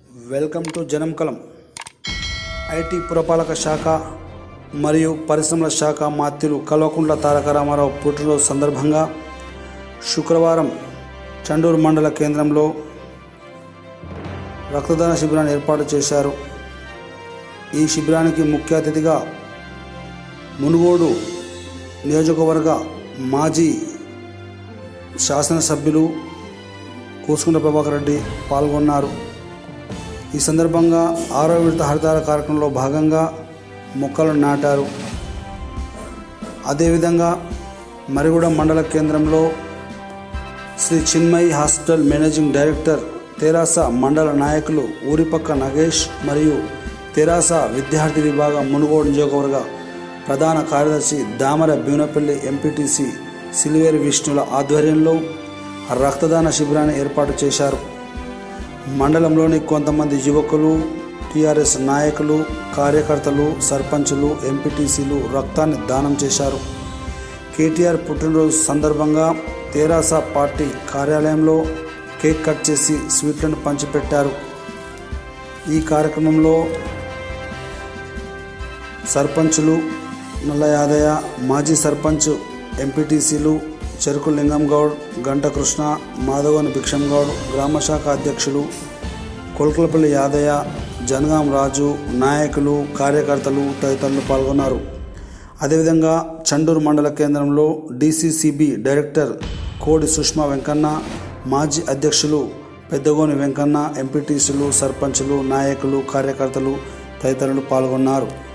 welcome to జనంకలం IT పురపాలక శాఖ మరియు పరిశ్రమల శాఖ మాత్యులు కల్వకుంట్ల తారక రామారావు పుట్టినరోజు సందర్భంగా శుక్రవారం చండూరు మండల కేంద్రంలో రక్తదాన శిబిరాన్ని ఏర్పాటు చేశారు ఈ శిబిరానికి ముఖ్య అతిథిగా మునుగోడు నియోజకవర్గ మాజీ శాసనసభ్యులు కూసుకుంట ప్రభాకర్ రెడ్డి పాల్గొన్నారు ఈ సందర్భంగా ఆరో విడత హరితార కార్యక్రమంలో భాగంగా మొక్కలు నాటారు అదేవిధంగా మరిగూడ మండల కేంద్రంలో Shri Chinmayi hospital managing director TRS మండల నాయకులు ఊరిపక్క నగేష్ మరియు తెరాస విద్యార్థి విభాగం మునుగోడు నియోజకవర్గ ప్రధాన కార్యదర్శి దామర భీమనపల్లి ఎంపీటీసీ సిల్వేరి విష్ణుల ఆధ్వర్యంలో రక్తదాన శిబిరాన్ని ఏర్పాటు చేశారు మండలంలోని కొంతమంది యువకులు టీఆర్ఎస్ నాయకులు కార్యకర్తలు సర్పంచులు ఎంపీటీసీలు రక్తాన్ని దానం చేశారు కేటీఆర్ పుట్టినరోజు సందర్భంగా తెరాస పార్టీ కార్యాలయంలో కేక్ కట్ చేసి స్వీట్లను పంచిపెట్టారు ఈ కార్యక్రమంలో సర్పంచులు నల్ల యాదయ్య మాజీ సర్పంచ్ ఎంపీటీసీలు చెరుకు లింగం గౌడ్ గంట కృష్ణ మాధవని భిక్షం గౌడ్ గ్రామశాఖ అధ్యక్షులు కొల్కలపల్లి యాదయ్య జనగాం రాజు నాయకులు కార్యకర్తలు తదితరులు పాల్గొన్నారు అదేవిధంగా చండూరు మండల కేంద్రంలో డీసీసీబీ డైరెక్టర్ కోడి సుష్మా వెంకన్న మాజీ అధ్యక్షులు పెద్దగోని వెంకన్న ఎంపీటీసీలు సర్పంచులు నాయకులు కార్యకర్తలు తదితరులు పాల్గొన్నారు